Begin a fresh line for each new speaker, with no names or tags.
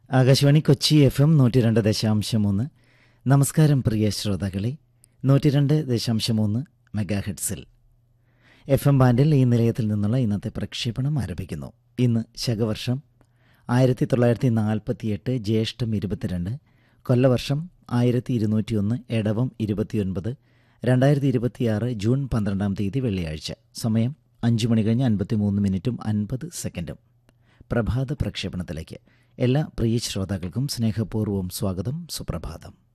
Akashvani Kochi F M നൂറ്റി രണ്ട് ദശാംശം മൂന്ന് നമസ്കാരം പ്രിയ ശ്രോതാക്കളെ നൂറ്റി രണ്ട് ദശാംശം മൂന്ന് മെഗാ ഹെഡ്സിൽ എഫ് എം ബാൻഡിൽ ഈ നിലയത്തിൽ നിന്നുള്ള ഇന്നത്തെ പ്രക്ഷേപണം ആരംഭിക്കുന്നു ഇന്ന് ശകവർഷം ആയിരത്തി തൊള്ളായിരത്തി നാൽപ്പത്തിയെട്ട് ജ്യേഷ്ഠം ഇരുപത്തിരണ്ട് കൊല്ലവർഷം ആയിരത്തി ഇരുന്നൂറ്റിയൊന്ന് എടവം ഇരുപത്തിയൊൻപത് രണ്ടായിരത്തി ഇരുപത്തിയാറ് ജൂൺ പന്ത്രണ്ടാം തീയതി വെള്ളിയാഴ്ച സമയം അഞ്ച് മണി കഴിഞ്ഞ് അൻപത്തി മൂന്ന് മിനിറ്റും അൻപത് സെക്കൻഡും പ്രഭാത പ്രക്ഷേപണത്തിലേക്ക് എല്ലാ പ്രിയ ശ്രോതാക്കൾക്കും സ്നേഹപൂർവ്വം സ്വാഗതം സുപ്രഭാതം